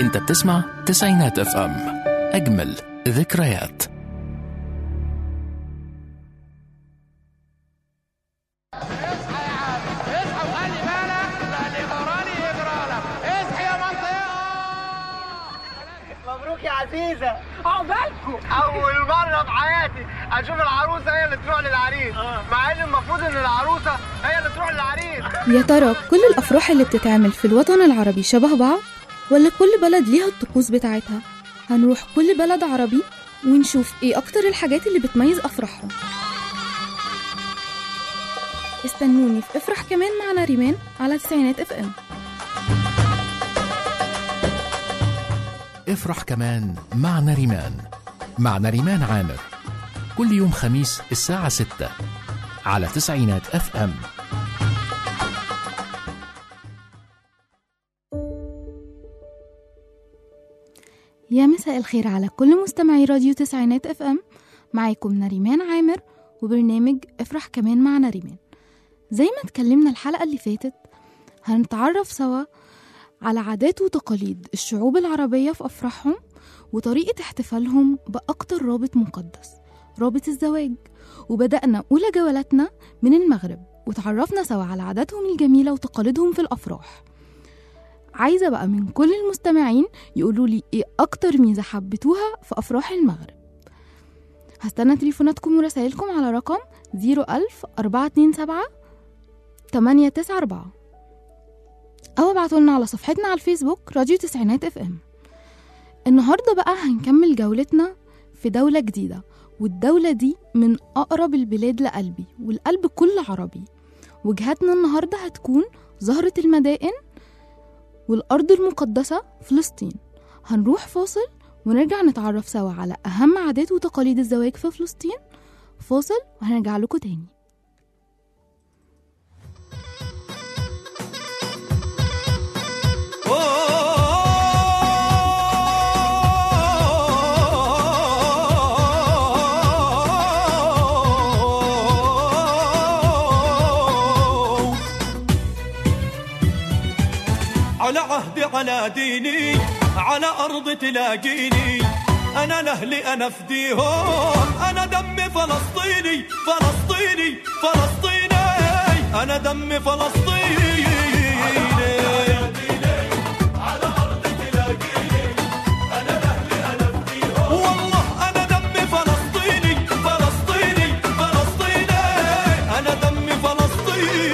انت بتسمع تسعينات اف ام اجمل ذكريات اصحى يا عم اصحى وخلي بالك لان جراني يجرالك اصحى يا منطقه مبروك يا عزيزة عقبالكم أول مرة في حياتي أشوف العروسة هي اللي تروح للعريس مع إن المفروض إن العروسة هي اللي تروح للعريس يا ترى كل الأفراح اللي بتتعمل في الوطن العربي شبه بعض ولا كل بلد ليها الطقوس بتاعتها هنروح كل بلد عربي ونشوف ايه أكتر الحاجات اللي بتميز أفراحهم استنوني في افرح كمان مع نريمان على تسعينات اف ام افرح كمان مع نريمان مع نريمان عامر كل يوم خميس الساعة 6 على تسعينات اف ام يا مساء الخير على كل مستمعي راديو تسعينات اف ام معاكم نريمان عامر وبرنامج افرح كمان مع نريمان زي ما اتكلمنا الحلقة اللي فاتت هنتعرف سوا على عادات وتقاليد الشعوب العربية في أفراحهم وطريقة احتفالهم بأكتر رابط مقدس رابط الزواج وبدأنا أولى جولاتنا من المغرب وتعرفنا سوا على عاداتهم الجميلة وتقاليدهم في الأفراح عايزة بقى من كل المستمعين يقولوا لي ايه أكتر ميزة حبيتوها في أفراح المغرب هستنى تليفوناتكم ورسائلكم على رقم 01000 427 894 أو ابعتولنا على صفحتنا على الفيسبوك راديو تسعينات اف ام النهاردة بقى هنكمل جولتنا في دولة جديدة والدولة دي من أقرب البلاد لقلبي والقلب كل عربي وجهتنا النهاردة هتكون زهرة المدائن والأرض المقدسة فلسطين هنروح فاصل ونرجع نتعرف سوا على أهم عادات وتقاليد الزواج في فلسطين فاصل وهنرجع لكم تاني على عهدي على ديني على أرض تلاقيني أنا لأهلي أنا فديهم أنا دمي فلسطيني فلسطيني فلسطيني أنا دمي فلسطيني والله أنا دمي فلسطيني فلسطيني فلسطيني أنا دمي فلسطيني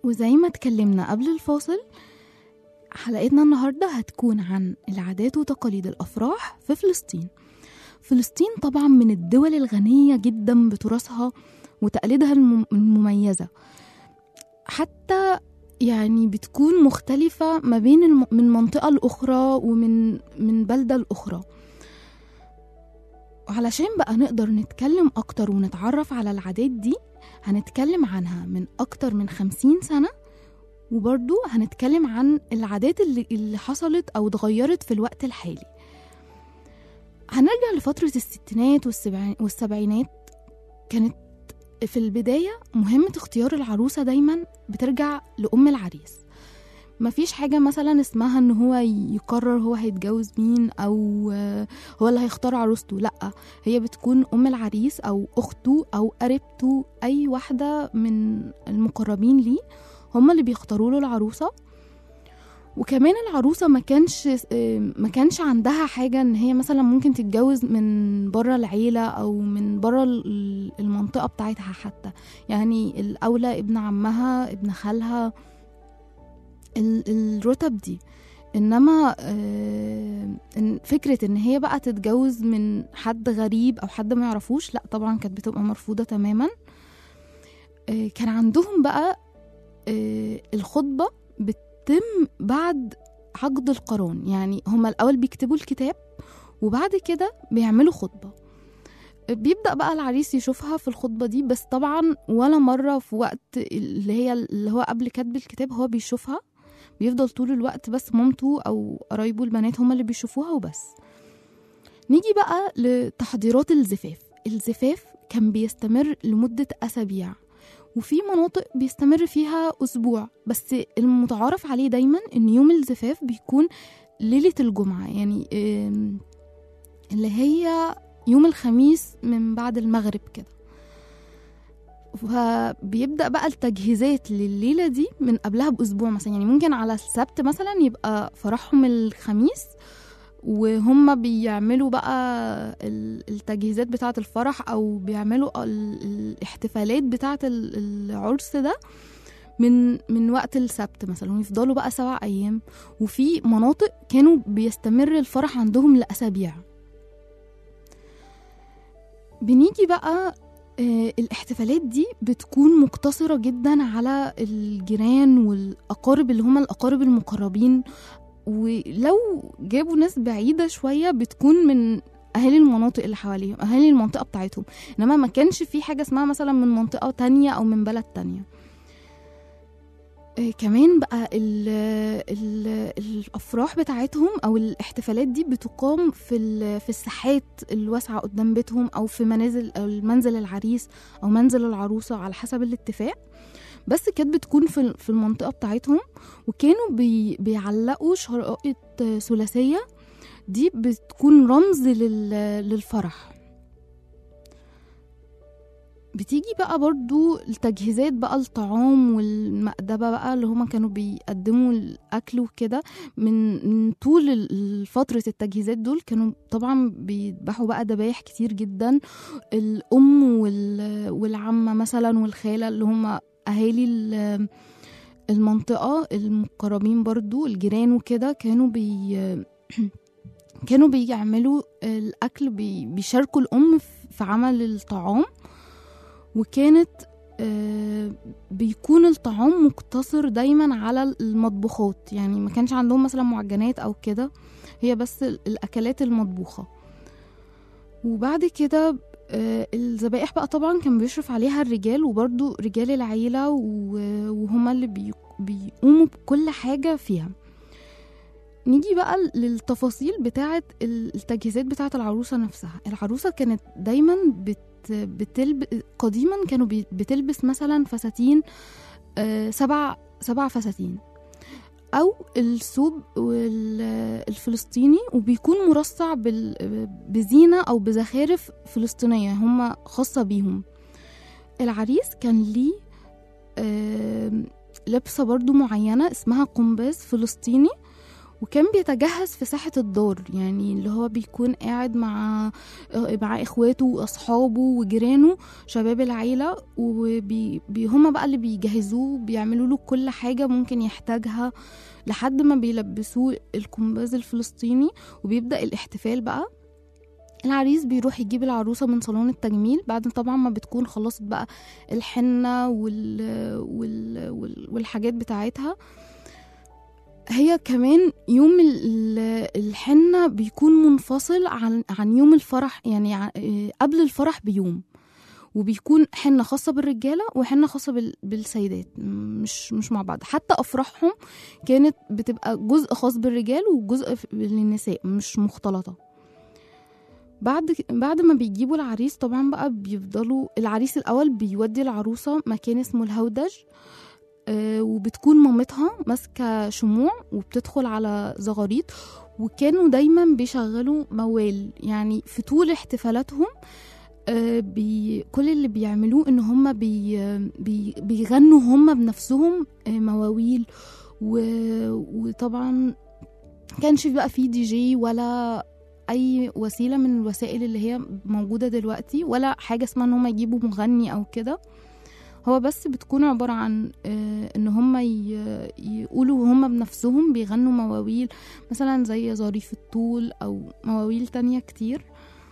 وزي ما اتكلمنا قبل الفاصل حلقتنا النهاردة هتكون عن العادات وتقاليد الأفراح في فلسطين فلسطين طبعا من الدول الغنية جدا بتراثها وتقاليدها الم- المميزة حتى يعني بتكون مختلفة ما بين الم... من منطقة لأخرى ومن من بلدة لأخرى وعلشان بقى نقدر نتكلم أكتر ونتعرف على العادات دي هنتكلم عنها من أكتر من خمسين سنة وبرضو هنتكلم عن العادات اللي, اللي حصلت أو اتغيرت في الوقت الحالي هنرجع لفترة الستينات والسبع- والسبعينات كانت في البداية مهمة اختيار العروسة دايما بترجع لأم العريس مفيش حاجة مثلا اسمها ان هو يقرر هو هيتجوز مين او آه، هو اللي هيختار عروسته لا هي بتكون ام العريس او اخته او قريبته اي واحدة من المقربين ليه هما اللي بيختاروا له العروسة وكمان العروسة ما كانش آه، ما كانش عندها حاجة ان هي مثلا ممكن تتجوز من بره العيلة او من بره ال- المنطقة بتاعتها حتى يعني الاولى ابن عمها ابن خالها ال- الرتب دي انما آه، إن فكره ان هي بقى تتجوز من حد غريب او حد ما يعرفوش لا طبعا كانت بتبقى مرفوضه تماما آه، كان عندهم بقى آه، الخطبه بتتم بعد عقد القران يعني هما الاول بيكتبوا الكتاب وبعد كده بيعملوا خطبه بيبدأ بقى العريس يشوفها في الخطبة دي بس طبعا ولا مرة في وقت اللي هي اللي هو قبل كتب الكتاب هو بيشوفها بيفضل طول الوقت بس مامته او قرايبه البنات هما اللي بيشوفوها وبس نيجي بقى لتحضيرات الزفاف الزفاف كان بيستمر لمدة أسابيع وفي مناطق بيستمر فيها أسبوع بس المتعارف عليه دايما إن يوم الزفاف بيكون ليلة الجمعة يعني آم، اللي هي يوم الخميس من بعد المغرب كده فبيبدأ بقى التجهيزات لليلة دي من قبلها بأسبوع مثلا يعني ممكن على السبت مثلا يبقى فرحهم الخميس وهم بيعملوا بقى ال- التجهيزات بتاعة الفرح أو بيعملوا ال- الاحتفالات بتاعة ال- العرس ده من من وقت السبت مثلا ويفضلوا بقى سبع أيام وفي مناطق كانوا بيستمر الفرح عندهم لأسابيع بنيجي بقى آه، الاحتفالات دي بتكون مقتصرة جدا على الجيران والأقارب اللي هم الأقارب المقربين ولو جابوا ناس بعيدة شوية بتكون من أهالي المناطق اللي حواليهم أهالي المنطقة بتاعتهم إنما ما كانش في حاجة اسمها مثلا من منطقة تانية أو من بلد تانية آه، كمان بقى ال ال الافراح بتاعتهم او الاحتفالات دي بتقام في ال- في الساحات الواسعه قدام بيتهم او في منازل او منزل العريس او منزل العروسه على حسب الاتفاق بس كانت بتكون في في المنطقه بتاعتهم وكانوا بي بيعلقوا شرائط ثلاثيه دي بتكون رمز لل- للفرح بتيجي بقى برضو التجهيزات بقى الطعام والمأدبة بقى اللي هما كانوا بيقدموا الأكل وكده من من طول ال- فترة التجهيزات دول كانوا طبعا بيذبحوا بقى ذبايح كتير جدا الأم وال- والعمة مثلا والخالة اللي هما أهالي ال- المنطقة المقربين برضو الجيران وكده كانوا بي كانوا بيعملوا الأكل بي بيشاركوا الأم في- في عمل الطعام وكانت آه، بيكون الطعام مقتصر دايما على المطبوخات يعني ما كانش عندهم مثلا معجنات او كده هي بس ال- الاكلات المطبوخه وبعد كده آه، الذبائح بقى طبعا كان بيشرف عليها الرجال وبرضو رجال العيلة و- وهما اللي بي- بيقوموا بكل حاجة فيها نيجي بقى للتفاصيل بتاعة التجهيزات بتاعة العروسة نفسها العروسة كانت دايما بت بتلب... قديما كانوا بي- بتلبس مثلا فساتين آه، سبع سبع فساتين او الثوب وال- الفلسطيني وبيكون مرصع بال... بزينه او بزخارف فلسطينيه هم خاصه بيهم العريس كان ليه آم، لبسه برضو معينه اسمها قنباز فلسطيني وكان بيتجهز في ساحة الدار يعني اللي هو بيكون قاعد مع مع اخواته واصحابه وجيرانه شباب العيلة وهما بقى اللي بيجهزوه بيعملوا له كل حاجة ممكن يحتاجها لحد ما بيلبسوه القنباز الفلسطيني وبيبدأ الاحتفال بقى العريس بيروح يجيب العروسة من صالون التجميل بعد طبعا ما بتكون خلصت بقى الحنة وال... وال... وال... والحاجات بتاعتها هي كمان يوم ال- الحنة بيكون منفصل عن عن يوم الفرح يعني ع- آه، قبل الفرح بيوم وبيكون حنة خاصة بالرجالة وحنة خاصة بال- بالسيدات مش مش مع بعض حتى أفراحهم كانت بتبقى جزء خاص بالرجال وجزء ف- للنساء مش مختلطة بعد بعد ما بيجيبوا العريس طبعا بقى بيفضلوا العريس الأول بيودي العروسة مكان اسمه الهودج آه، وبتكون مامتها ماسكة شموع وبتدخل على زغاريط وكانوا دايما بيشغلوا موال يعني في طول احتفالاتهم آه، بي كل اللي بيعملوه ان هم بي بي بيغنوا هم بنفسهم آه، مواويل و وطبعا كانش بقى في دي جي ولا اي وسيله من الوسائل اللي هي موجوده دلوقتي ولا حاجه اسمها ان هم يجيبوا مغني او كده هو بس بتكون عبارة عن آه، ان هم ي- يقولوا هم بنفسهم بيغنوا مواويل مثلا زي ظريف الطول او مواويل تانية كتير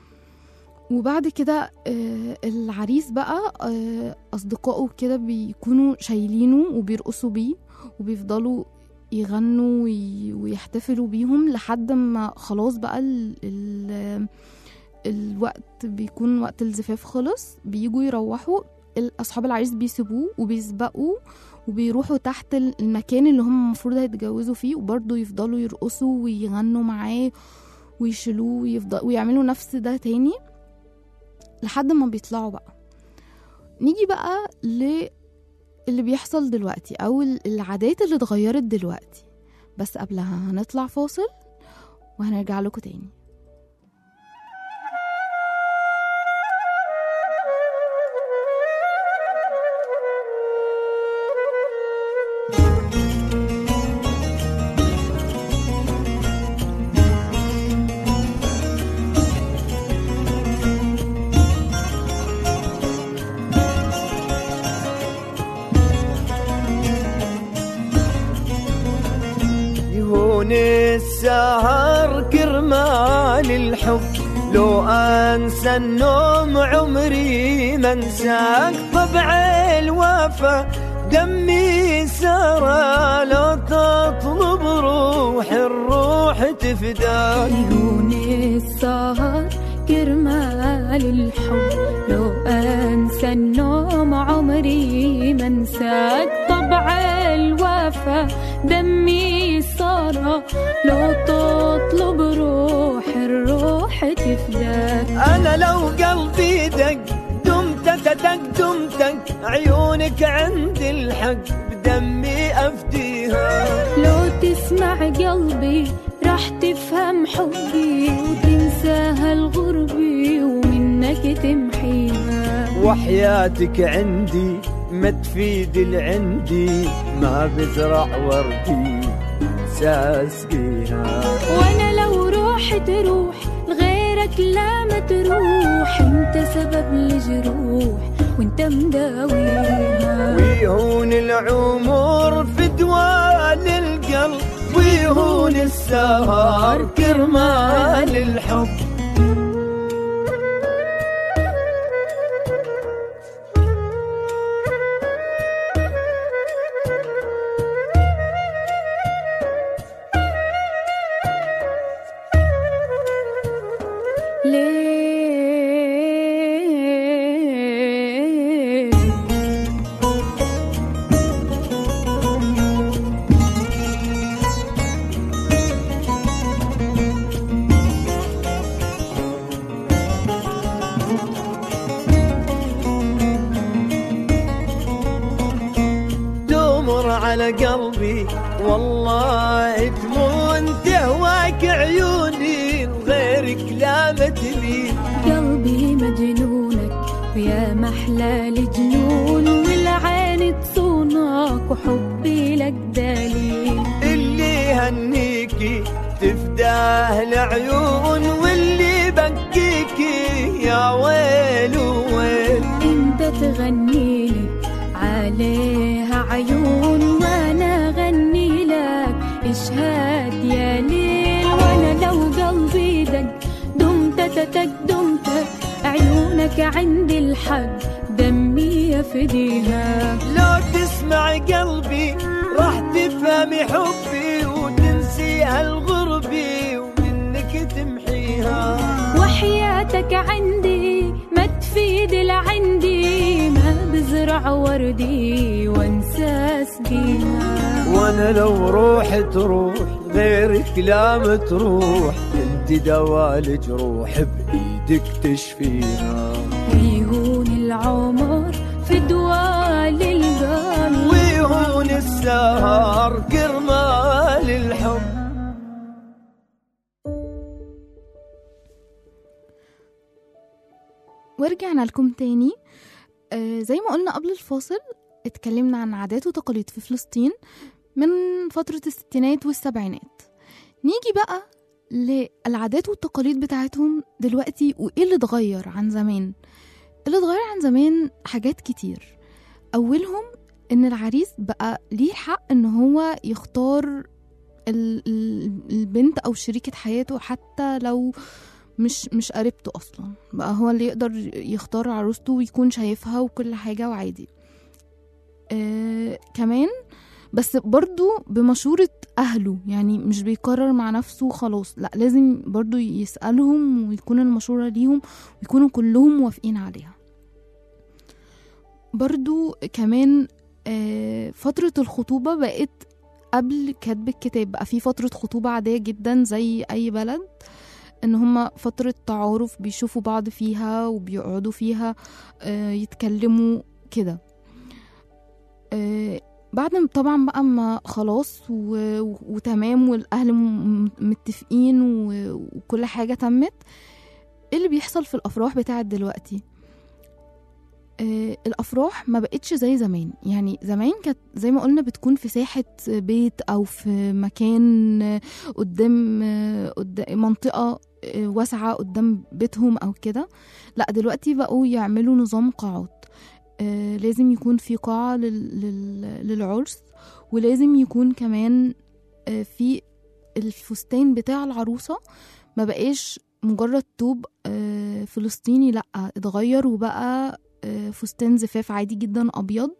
وبعد كده آه، العريس بقى آه، اصدقائه كده بيكونوا شايلينه وبيرقصوا بيه وبيفضلوا يغنوا وي- ويحتفلوا بيهم لحد ما خلاص بقى ال ال الوقت بيكون وقت الزفاف خلص بيجوا يروحوا ال- اصحاب العريس بيسيبوه وبيسبقوا وبيروحوا تحت ال- المكان اللي هم المفروض هيتجوزوا فيه وبرضه يفضلوا يرقصوا ويغنوا معاه ويشيلوه ويفضل ويعملوا نفس ده تاني لحد ما بيطلعوا بقى نيجي بقى ل اللي بيحصل دلوقتي او ال- العادات اللي اتغيرت دلوقتي بس قبلها هنطلع فاصل وهنرجع لكم تاني يهون السهر كرمال الحب لو انسى النوم عمري ما انساك طبع الوفا دمي سرى لو تطلب روح الروح تفداك عيون السهر كرمال الحب لو انسى النوم عمري ما انساك طبع الوفا دمي صار لو تطلب روح الروح تفداك انا لو قلبي دق دمتك دق دمتك عيونك عند الحق بدمي افديها لو تسمع قلبي راح تفهم حبي وتنساها الغربي ومنك تمحيها وحياتك عندي ما تفيد العندي ما بزرع وردي ساسقيها وانا لو روح تروح لغيرك لا ما تروح انت سبب الجروح وانت مداويها ويهون العمر في دوال القلب ويهون السهر كرمال الحب ليه تمر على قلبي والله تمون تهواك عيوني غيرك لا متلي قلبي مجنونك ويا محلى الجنون والعين تصونك وحبي لك دليل اللي هنيك تبكي تفداه العيون واللي بكيكي يا ويل ويل انت تغني لي عليها عيون وانا اغني لك اشهاد يا ليل وانا لو قلبي دق دمتك دمتك عيونك عندي الحق دمي يفديها لو تسمع قلبي راح تفهمي حبي وتنسي هالغربي ومنك تمحيها وحياتك عندي ما تفيد لعندي ما بزرع وردي وانسى اسقيها وانا لو روح تروح غيرك لا متروح انت دوا الجروح بايدك تشفيها ويهون العمر في دوال القلب ويهون السهر كرمال الحب ورجعنا لكم تاني آه زي ما قلنا قبل الفاصل اتكلمنا عن عادات وتقاليد في فلسطين من فترة الستينات والسبعينات نيجي بقى للعادات والتقاليد بتاعتهم دلوقتي وإيه اللي اتغير عن زمان اللي اتغير عن زمان حاجات كتير أولهم إن العريس بقى ليه حق إن هو يختار ال- ال- البنت أو شريكة حياته حتى لو مش مش قريبته اصلا بقى هو اللي يقدر يختار عروسته ويكون شايفها وكل حاجه وعادي آه كمان بس برضو بمشورة أهله يعني مش بيقرر مع نفسه خلاص لا لازم برضو يسألهم ويكون المشورة ليهم ويكونوا كلهم موافقين عليها برضو كمان آه فترة الخطوبة بقت قبل كتب الكتاب بقى في فترة خطوبة عادية جدا زي أي بلد ان هما فترة تعارف بيشوفوا بعض فيها وبيقعدوا فيها آه، يتكلموا كده آه، بعد ما- طبعا بقى ما خلاص و... و- وتمام والاهل م- م- متفقين و... وكل حاجة تمت ايه اللي بيحصل في الافراح بتاعت دلوقتي آه، الافراح ما بقتش زي زمان يعني زمان كانت زي ما قلنا بتكون في ساحه بيت او في مكان آه، قدام آه، قدام منطقه آه، واسعه قدام بيتهم او كده لا دلوقتي بقوا يعملوا نظام قاعات آه، لازم يكون في قاعه لل- لل- للعرس ولازم يكون كمان آه، في الفستان بتاع العروسه ما بقاش مجرد طوب آه، فلسطيني لا اتغير وبقى آه، فستان زفاف عادي جدا ابيض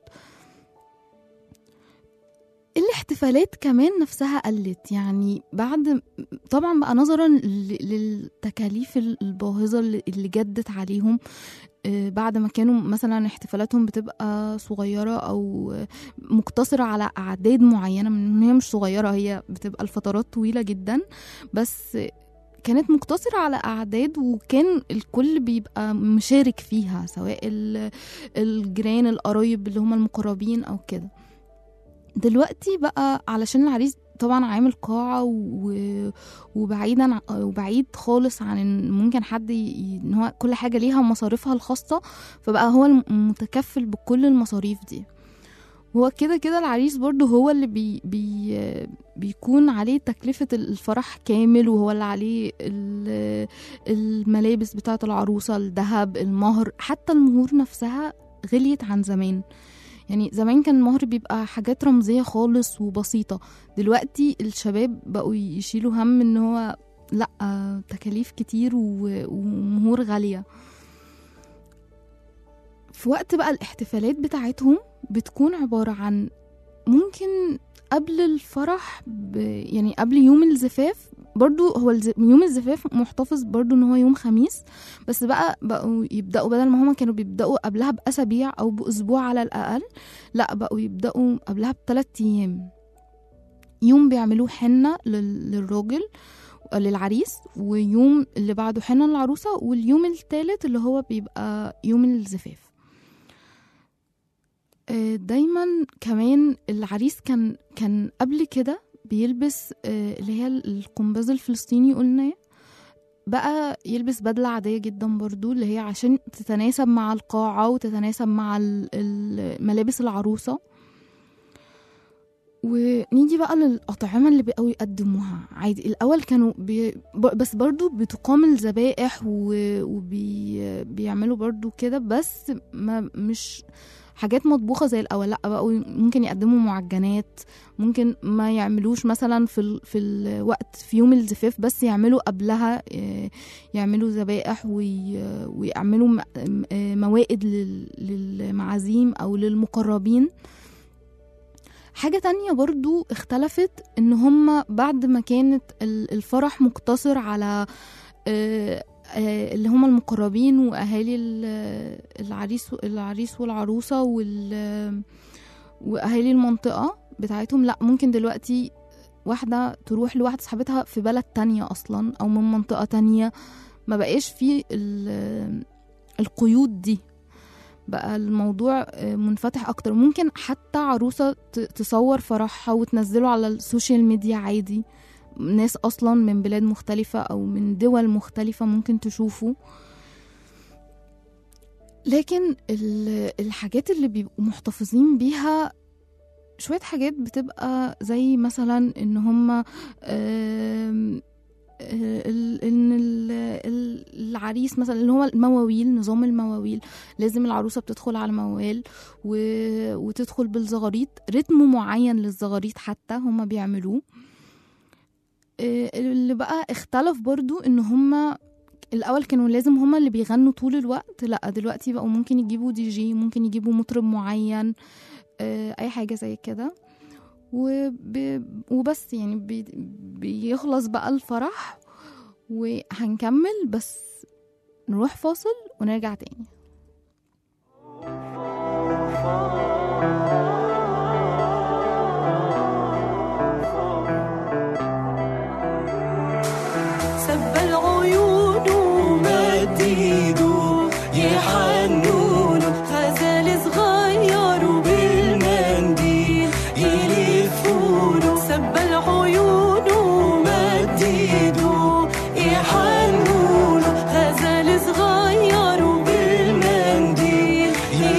الاحتفالات كمان نفسها قلت يعني بعد طبعا بقى نظرا ل- للتكاليف الباهظه اللي اللي جدت عليهم آه، بعد ما كانوا مثلا احتفالاتهم بتبقى صغيره او آه، مقتصره على اعداد معينه من إن هي مش صغيره هي بتبقى الفترات طويله جدا بس كانت مقتصرة على أعداد وكان الكل بيبقى مشارك فيها سواء ال- الجيران القرايب اللي هم المقربين أو كده دلوقتي بقى علشان العريس طبعا عامل قاعة و- وبعيدا ع- وبعيد خالص عن ان ممكن حد ي- ان هو كل حاجة ليها مصاريفها الخاصة فبقى هو المتكفل بكل المصاريف دي هو كده كده العريس برضو هو اللي بي بي بيكون عليه تكلفة الفرح كامل وهو اللي عليه ال- الملابس بتاعة العروسة الذهب المهر حتى المهور نفسها غليت عن زمان يعني زمان كان المهر بيبقى حاجات رمزية خالص وبسيطة دلوقتي الشباب بقوا يشيلوا هم ان هو لا تكاليف كتير و- ومهور غالية في وقت بقى الاحتفالات بتاعتهم بتكون عبارة عن ممكن قبل الفرح ب... يعني قبل يوم الزفاف برضو هو الز... يوم الزفاف محتفظ برضو ان هو يوم خميس بس بقى بقوا يبدأوا بدل ما هما كانوا بيبدأوا قبلها بأسابيع أو بأسبوع على الأقل لا بقوا يبدأوا قبلها بثلاث أيام يوم بيعملوه حنة لل... للراجل للعريس ويوم اللي بعده حنة للعروسة واليوم الثالث اللي هو بيبقى يوم الزفاف آه، دايما كمان العريس كان كان قبل كده بيلبس آه، اللي هي القنباز الفلسطيني قلنا بقى يلبس بدلة عادية جدا برضو اللي هي عشان تتناسب مع القاعة وتتناسب مع ال- ال- ملابس العروسة ونيجي بقى للأطعمة اللي بقوا يقدموها عادي الأول كانوا بي ب- بس برضو بتقام الذبائح وبيعملوا برضو كده بس ما مش حاجات مطبوخة زي الأول لأ بقوا ممكن يقدموا معجنات ممكن ما يعملوش مثلا في ال... في الوقت في يوم الزفاف بس يعملوا قبلها آه، يعملوا ذبائح وي... ويعملوا م- آه، موائد لل... للمعازيم أو للمقربين حاجة تانية برضو اختلفت ان هم بعد ما كانت ال- الفرح مقتصر على آه، آه، اللي هم المقربين واهالي ال- العريس العريس والعروسة وال واهالي المنطقة بتاعتهم لا ممكن دلوقتي واحدة تروح لواحدة صاحبتها في بلد تانية اصلا او من منطقة تانية ما بقاش فيه ال- القيود دي بقى الموضوع آه، منفتح اكتر ممكن حتى عروسة ت- تصور فرحها وتنزله على السوشيال ميديا عادي ناس اصلا من بلاد مختلفة او من دول مختلفة ممكن تشوفه لكن ال- الحاجات اللي بيبقوا محتفظين بيها شوية حاجات بتبقى زي مثلا ان هم آم، آه، ال- ان ال- ال- العريس مثلا اللي هو المواويل نظام المواويل لازم العروسه بتدخل على موال و... وتدخل بالزغاريط رتم معين للزغاريط حتى هما بيعملوه آه، اللي بقى اختلف برضو ان هما الاول كانوا لازم هما اللي بيغنوا طول الوقت لا دلوقتي بقوا ممكن يجيبوا دي جي ممكن يجيبوا مطرب معين آه، اي حاجه زي كده وب... وبس يعني بي... بيخلص بقى الفرح وهنكمل بس نروح فاصل ونرجع تاني سب العيون ومديدو يحنون غزال صغير وبالمنديل يلفونه سب العيون ومديدو يحنون غزال صغير وبالمنديل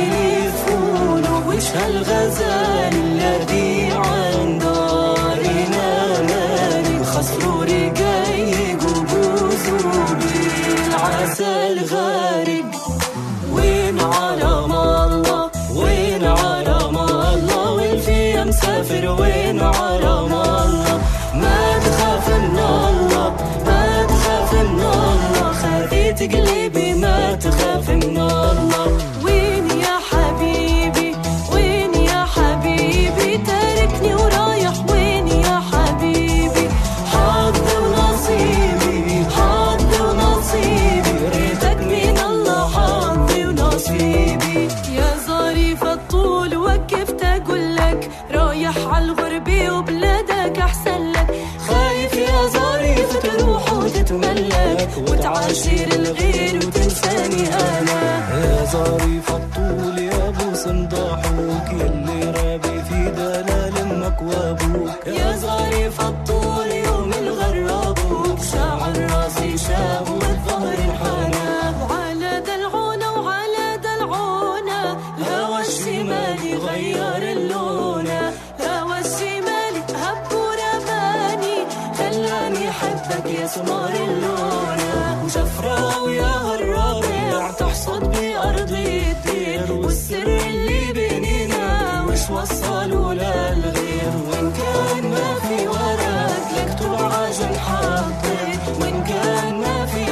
يلفونه وش هالغزال الذي عند دارنا مالي خسروا رقايق وبوزوا بالعسل غارق وين علم الله وين علم الله والفي مسافر وين علم الله ما تخاف من الله ما تخاف من الله خذيت قلبي ما تخاف من الله وين يا حبيبي وين يا حبيبي تاركني ورايح وين يا حبيبي حظي ونصيبي حظي ونصيبي ريتك من الله حظي ونصيبي يا ظريف الطول وقفت اقول لك رايح عالغربة وبلادك احسن لك خايف يا ظريف تروح وتتملك وتعاشر الغير وتنساني انا يا ظريف الطول يا ابو صنداحوك يلي رابي في دلال امك وابوك يا ظريف الطول يوم الغرابوك شعر راسي شاب والظهر انحنى وعلى دلعونة وعلى دلعونة الهوى الشمالي غير اللونة الهوى الشمالي هب ورماني خلاني احبك يا سمار اللونة وشفرة ويا هالربيع تحصد بأرضي الدير والسر اللي بيننا وش وصلوا للغير وإن كان ما في ورق لك طول عجل حاطط وإن كان ما في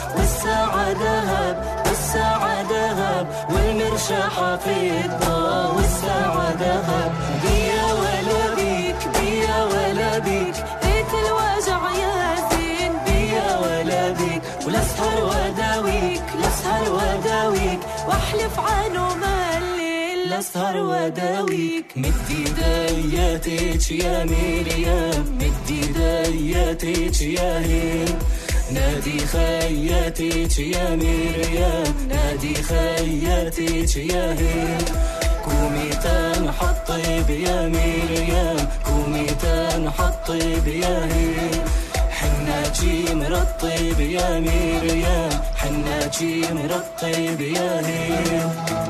والساعة ذهب والساعة ذهب والمرشحة فضة والساعة ذهب بيا ولا بيك بيا ولا بيك بيت الوجع يا زين بيا ولا بيك ولاسهر وداويك لاسهر وداويك واحلف عنه ما الليل لاسهر وداويك مدي دياتك يا مريم مدي دياتك يا هند نادي خياتك يا مريم نادي خياتك يا هند قومي تنحطي يا مريم قومي تنحطي يا هند حناجي مرطب يا مريم حناجي مرطب يا هند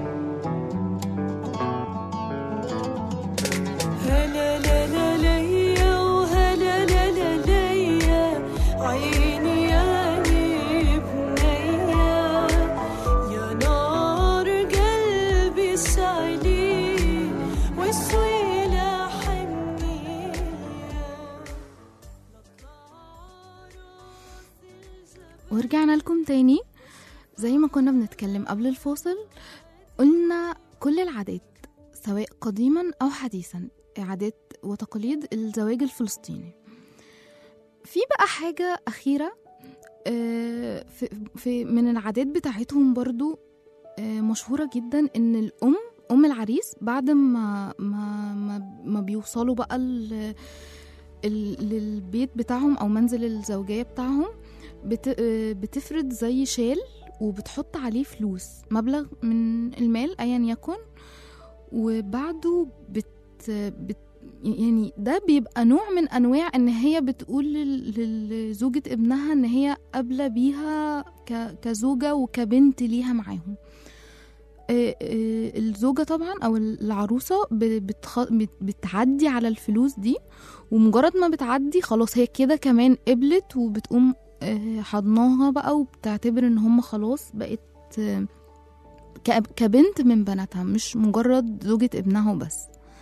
هلا لا لا ليا وهلا لا لا ليا عيني يا بنيا يا نار قلبي سعلي والسويلة حنية ورجعنا لكم تاني زي ما كنا بنتكلم قبل الفاصل قلنا كل العادات سواء قديما أو حديثا عادات وتقاليد الزواج الفلسطيني في بقى حاجة أخيرة آه، في, في من العادات بتاعتهم برضو آه، مشهورة جدا إن الأم أم العريس بعد ما ما ما, ما بيوصلوا بقى ال- ال- للبيت بتاعهم أو منزل الزوجية بتاعهم بت آه، بتفرد زي شال وبتحط عليه فلوس مبلغ من المال أيا يكن وبعده بت, بت يعني ده بيبقى نوع من انواع ان هي بتقول لل- لزوجة ابنها ان هي قابلة بيها ك- كزوجة وكبنت ليها معاهم آه، آه، الزوجة طبعا او العروسة ب- بتخ... بت- بتعدي على الفلوس دي ومجرد ما بتعدي خلاص هي كده كمان قبلت وبتقوم آه، حضناها بقى وبتعتبر ان هم خلاص بقت آه، كأب- كبنت من بناتها مش مجرد زوجة ابنها وبس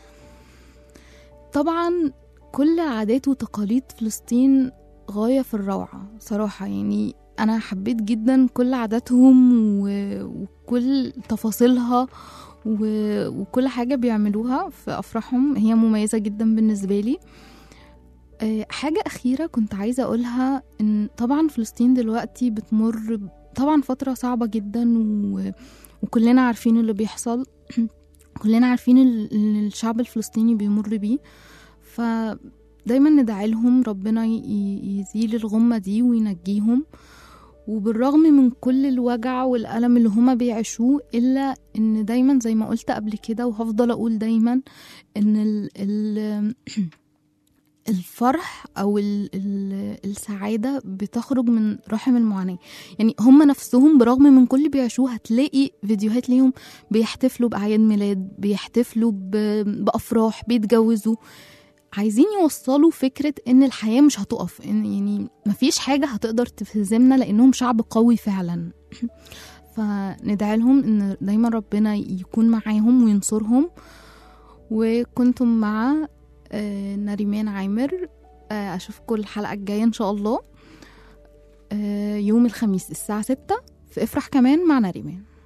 طبعا كل عادات وتقاليد فلسطين غاية في الروعة صراحة يعني أنا حبيت جدا كل عاداتهم و- وكل تفاصيلها و- وكل حاجة بيعملوها في أفراحهم هي مميزة جدا بالنسبة لي آه، حاجة أخيرة كنت عايزة أقولها إن طبعا فلسطين دلوقتي بتمر ب- طبعا فترة صعبة جدا و... وكلنا عارفين اللي بيحصل كلنا عارفين ال- اللي الشعب الفلسطيني بيمر بيه فدايما ندعي لهم ربنا ي- ي- يزيل الغمة دي وينجيهم وبالرغم من كل الوجع والألم اللي هما بيعيشوه إلا إن دايما زي ما قلت قبل كده وهفضل أقول دايما إن ال ال الفرح أو ال ال السعادة بتخرج من رحم المعاناة يعني هم نفسهم برغم من كل اللي بيعيشوه هتلاقي فيديوهات ليهم بيحتفلوا بأعياد ميلاد بيحتفلوا ب- بأفراح بيتجوزوا عايزين يوصلوا فكرة إن الحياة مش هتقف إن يعني مفيش حاجة هتقدر تهزمنا لأنهم شعب قوي فعلا فندعي لهم إن دايما ربنا يكون معاهم وينصرهم وكنتم مع آه، نريمان عامر آه، أشوفكم الحلقة الجاية إن شاء الله آه، يوم الخميس الساعة ستة في افرح كمان مع نريمان